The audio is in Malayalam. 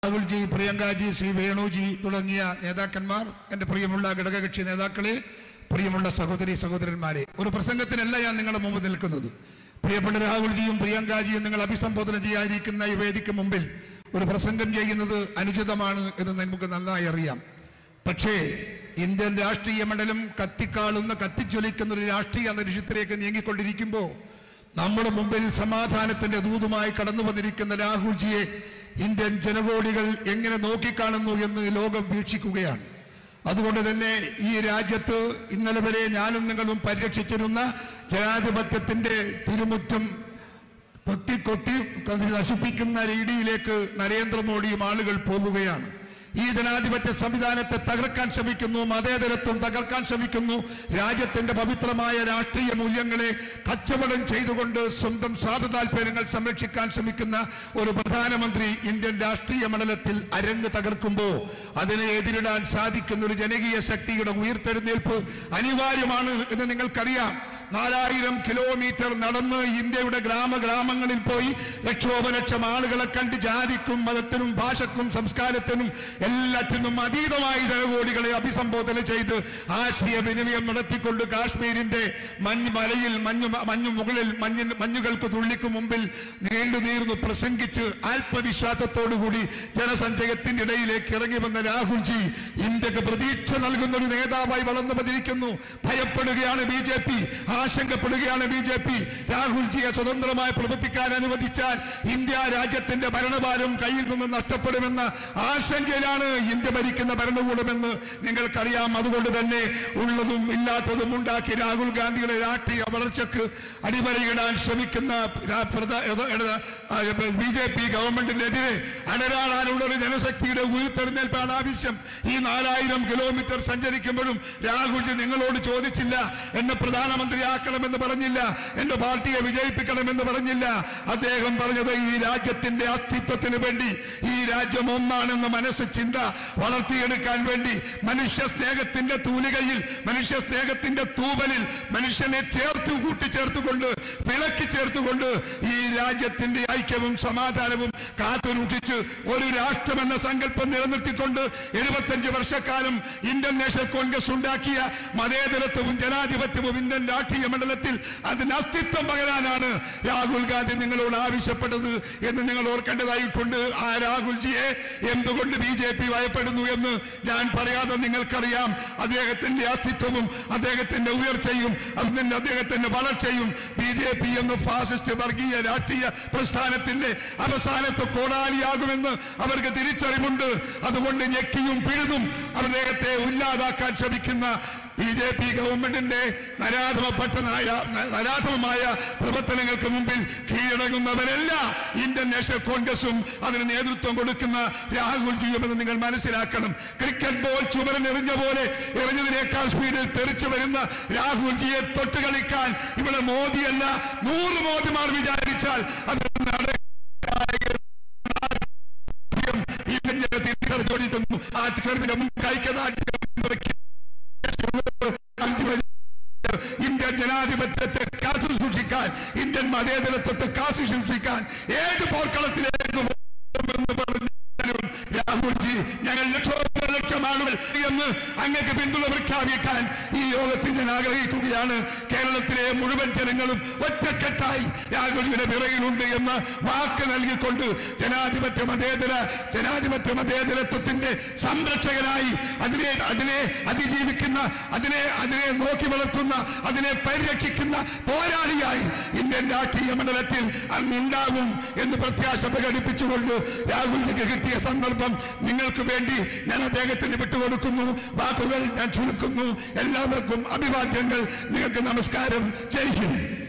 രാഹുൽജി പ്രിയങ്കാജി ശ്രീ വേണുജി തുടങ്ങിയ നേതാക്കന്മാർ എൻ്റെ പ്രിയമുള്ള ഘടകകക്ഷി നേതാക്കളെ പ്രിയമുള്ള സഹോദരി സഹോദരന്മാരെ ഒരു പ്രസംഗത്തിനല്ല ഞാൻ നിങ്ങളുടെ മുമ്പ് നിൽക്കുന്നത് പ്രിയപ്പെട്ട രാഹുൽജിയും പ്രിയങ്കാജിയും നിങ്ങൾ അഭിസംബോധന ചെയ്യാതിരിക്കുന്ന ഈ വേദിക്ക് മുമ്പിൽ ഒരു പ്രസംഗം ചെയ്യുന്നത് അനുചിതമാണ് എന്ന് നമുക്ക് നന്നായി അറിയാം പക്ഷേ ഇന്ത്യൻ രാഷ്ട്രീയ മണ്ഡലം കത്തിക്കാളുന്ന കത്തിജ്വലിക്കുന്ന ഒരു രാഷ്ട്രീയ അന്തരീക്ഷത്തിലേക്ക് നീങ്ങിക്കൊണ്ടിരിക്കുമ്പോൾ നമ്മുടെ മുമ്പിൽ സമാധാനത്തിന്റെ ദൂതുമായി കടന്നു വന്നിരിക്കുന്ന രാഹുൽജിയെ ഇന്ത്യൻ ജനകോടികൾ എങ്ങനെ നോക്കിക്കാണുന്നു എന്ന് ലോകം വീക്ഷിക്കുകയാണ് അതുകൊണ്ട് തന്നെ ഈ രാജ്യത്ത് ഇന്നലെ വരെ ഞാനും നിങ്ങളും പരിരക്ഷിച്ചിരുന്ന ജനാധിപത്യത്തിന്റെ തിരുമുറ്റം കൊത്തി കൊത്തി നശിപ്പിക്കുന്ന രീതിയിലേക്ക് നരേന്ദ്രമോദിയും ആളുകൾ പോവുകയാണ് ഈ ജനാധിപത്യ സംവിധാനത്തെ തകർക്കാൻ ശ്രമിക്കുന്നു മതേതരത്വം തകർക്കാൻ ശ്രമിക്കുന്നു രാജ്യത്തിന്റെ പവിത്രമായ രാഷ്ട്രീയ മൂല്യങ്ങളെ കച്ചവടം ചെയ്തുകൊണ്ട് സ്വന്തം സ്വാർത്ഥ താല്പര്യങ്ങൾ സംരക്ഷിക്കാൻ ശ്രമിക്കുന്ന ഒരു പ്രധാനമന്ത്രി ഇന്ത്യൻ രാഷ്ട്രീയ മണ്ഡലത്തിൽ അരങ്ങ് തകർക്കുമ്പോൾ അതിനെ എതിരിടാൻ സാധിക്കുന്ന ഒരു ജനകീയ ശക്തിയുടെ ഉയർത്തെഴുന്നേൽപ്പ് അനിവാര്യമാണ് എന്ന് നിങ്ങൾക്കറിയാം നാലായിരം കിലോമീറ്റർ നടന്ന് ഇന്ത്യയുടെ ഗ്രാമ ഗ്രാമങ്ങളിൽ പോയി ലക്ഷോപലക്ഷം ആളുകളെ കണ്ട് ജാതിക്കും മതത്തിനും ഭാഷക്കും സംസ്കാരത്തിനും എല്ലാത്തിനും അതീതമായി ജനകോടികളെ അഭിസംബോധന ചെയ്ത് ആശയവിനിമയം നടത്തിക്കൊണ്ട് കാശ്മീരിന്റെ മഞ്ഞ് മലയിൽ മഞ്ഞു മഞ്ഞു മുകളിൽ മഞ്ഞ് മഞ്ഞുകൾക്ക് തുള്ളിക്ക് മുമ്പിൽ നീണ്ടു നീർന്നു പ്രസംഗിച്ച് ആത്മവിശ്വാസത്തോടുകൂടി ജനസഞ്ചയത്തിന്റെ ഇടയിലേക്ക് ഇറങ്ങി വന്ന രാഹുൽജി ഇന്ത്യക്ക് പ്രതീക്ഷ നൽകുന്ന ഒരു നേതാവായി വളർന്നു വന്നിരിക്കുന്നു ഭയപ്പെടുകയാണ് ബി ജെ പി ആശങ്കപ്പെടുകയാണ് ബി ജെ പി രാഹുൽജിയെ സ്വതന്ത്രമായി പ്രവർത്തിക്കാൻ അനുവദിച്ചാൽ ഇന്ത്യ രാജ്യത്തിന്റെ ഭരണഭാരം കയ്യിൽ നിന്ന് നഷ്ടപ്പെടുമെന്ന ആശങ്കയിലാണ് ഇന്ത്യ ഭരിക്കുന്ന ഭരണകൂടമെന്ന് നിങ്ങൾക്കറിയാം അതുകൊണ്ട് തന്നെ ഉള്ളതും ഇല്ലാത്തതും ഉണ്ടാക്കി രാഹുൽ ഗാന്ധിയുടെ രാഷ്ട്രീയ വളർച്ചക്ക് അടിമറിയിടാൻ ശ്രമിക്കുന്ന ബി ജെ പി ഗവൺമെന്റിനെതിരെ അടരാടാനുള്ള ഒരു ജനശക്തിയുടെ ഉയർത്തെഴുന്നേൽപ്പാണ് ആവശ്യം ഈ നാലായിരം കിലോമീറ്റർ സഞ്ചരിക്കുമ്പോഴും രാഹുൽജി നിങ്ങളോട് ചോദിച്ചില്ല എന്നെ പ്രധാനമന്ത്രിയാക്കണമെന്ന് പറഞ്ഞില്ല എന്റെ പാർട്ടിയെ വിജയിപ്പിക്കണമെന്ന് പറഞ്ഞില്ല അദ്ദേഹം പറഞ്ഞത് ഈ രാജ്യത്തിന്റെ അസ്തിത്വത്തിന് വേണ്ടി ഈ രാജ്യം ഒന്നാണെന്ന മനസ്സ് ചിന്ത വളർത്തിയെടുക്കാൻ വേണ്ടി മനുഷ്യ സ്നേഹത്തിന്റെ തൂലികയിൽ മനുഷ്യ സ്നേഹത്തിന്റെ തൂവലിൽ മനുഷ്യനെ ചേർത്ത് കൂട്ടിച്ചേർത്തുകൊണ്ട് വിളക്കി ചേർത്തുകൊണ്ട് ഈ രാജ്യത്തിന്റെ ഐക്യവും സമാധാനവും കാത്തുരൂക്ഷിച്ച് ഒരു രാഷ്ട്രമെന്ന സങ്കല്പം നിലനിർത്തിക്കൊണ്ട് എഴുപത്തഞ്ച് വർഷക്കാലം ഇന്ത്യൻ നാഷണൽ കോൺഗ്രസ് ഉണ്ടാക്കിയ മതേതരത്വവും ജനാധിപത്യവും ഇന്ത്യൻ രാഷ്ട്രീയ മണ്ഡലത്തിൽ അതിന് അസ്തിത്വം പകരാനാണ് രാഹുൽ ഗാന്ധി നിങ്ങളോട് ആവശ്യപ്പെട്ടത് എന്ന് നിങ്ങൾ ഓർക്കേണ്ടതായിട്ടുണ്ട് ആ രാഹുൽജിയെ എന്തുകൊണ്ട് ബി ജെ പി ഭയപ്പെടുന്നു എന്ന് ഞാൻ പറയാതെ നിങ്ങൾക്കറിയാം അദ്ദേഹത്തിന്റെ അസ്തിത്വവും അദ്ദേഹത്തിന്റെ ഉയർച്ചയും അതിന്റെ അദ്ദേഹത്തിന്റെ വളർച്ചയും ബി ജെ പി എന്ന ഫാസിസ്റ്റ് വർഗീയ രാഷ്ട്രീയ പ്രസ്ഥാനത്തിന്റെ അവസാനത്തെ കോടാലിയാകുമെന്ന് അവർക്ക് തിരിച്ചറിവുണ്ട് അതുകൊണ്ട് ഞെക്കിയും പിഴുതും അദ്ദേഹത്തെ ഇല്ലാതാക്കാൻ ശ്രമിക്കുന്ന ബി ജെ പി ഗവൺമെന്റിന്റെ നരാധമപ്പെട്ടനായ നരാധമമായ പ്രവർത്തനങ്ങൾക്ക് മുമ്പിൽ കീഴടങ്ങുന്നവരല്ല ഇന്ത്യൻ നാഷണൽ കോൺഗ്രസും അതിന് നേതൃത്വം കൊടുക്കുന്ന രാഹുൽജിയും എന്ന് നിങ്ങൾ മനസ്സിലാക്കണം ക്രിക്കറ്റ് ബോൾ ചുമരനെറിഞ്ഞ പോലെ എറിഞ്ഞതിനേക്കാൾ സ്പീഡിൽ തെറിച്ചു വരുന്ന രാഹുൽജിയെ തൊട്ട് കളിക്കാൻ ഇവിടെ മോദിയല്ല നൂറ് മോദിമാർ വിചാരിച്ചാൽ അത് ഇന്ത്യൻ ജനത്തിൽ തിരിച്ചറിഞ്ഞു ആ തിരിച്ചറിഞ്ഞ മുൻകായിക്കതാ ഇന്ത്യൻ ജനാധിപത്യത്തെ കാത്തു സൂക്ഷിക്കാൻ ഇന്ത്യൻ മതേതരത്വത്തെ കാത്തു സൂക്ഷിക്കാൻ ഏത് പോർക്കളത്തിലേക്ക് എന്ന് പറഞ്ഞാലും രാഹുൽജി ഞങ്ങൾ ലക്ഷോപലക്ഷം ആളുകൾ എന്ന് അങ്ങക്ക് പിന്തുണ പ്രഖ്യാപിക്കാൻ ഈ യോഗത്തിൽ ഞാൻ ആഗ്രഹിക്കുകയാണ് കേരളത്തിലെ മുഴുവൻ ജനങ്ങളും ഒറ്റക്കെട്ടായി രാഹുലിന്റെ പിറകിലുണ്ട് എന്ന് വാക്ക് നൽകിക്കൊണ്ട് ജനാധിപത്യ മതേതര ജനാധിപത്യ മതേതരത്വത്തിന്റെ സംരക്ഷകനായി അതിനെ അതിനെ അതിജീവിക്കുന്ന അതിനെ അതിനെ നോക്കി വളർത്തുന്ന അതിനെ പരിരക്ഷിക്കുന്ന പോരാളിയായി ഇന്ത്യൻ രാഷ്ട്രീയ മണ്ഡലത്തിൽ അങ്ങുണ്ടാകും എന്ന് പ്രത്യാശ പ്രകടിപ്പിച്ചുകൊണ്ട് രാഹുൽജിക്ക് കിട്ടിയ സന്ദർഭം നിങ്ങൾക്ക് വേണ്ടി ഞാൻ അദ്ദേഹത്തിന് വിട്ടുകൊടുക്കുന്നു വാക്കുകൾ ഞാൻ ചുരുക്കുന്നു എല്ലാവർക്കും അഭിവാദ്യങ്ങൾ നിങ്ങൾക്ക് നമസ്കാരം ജയ് ഹിന്ദ്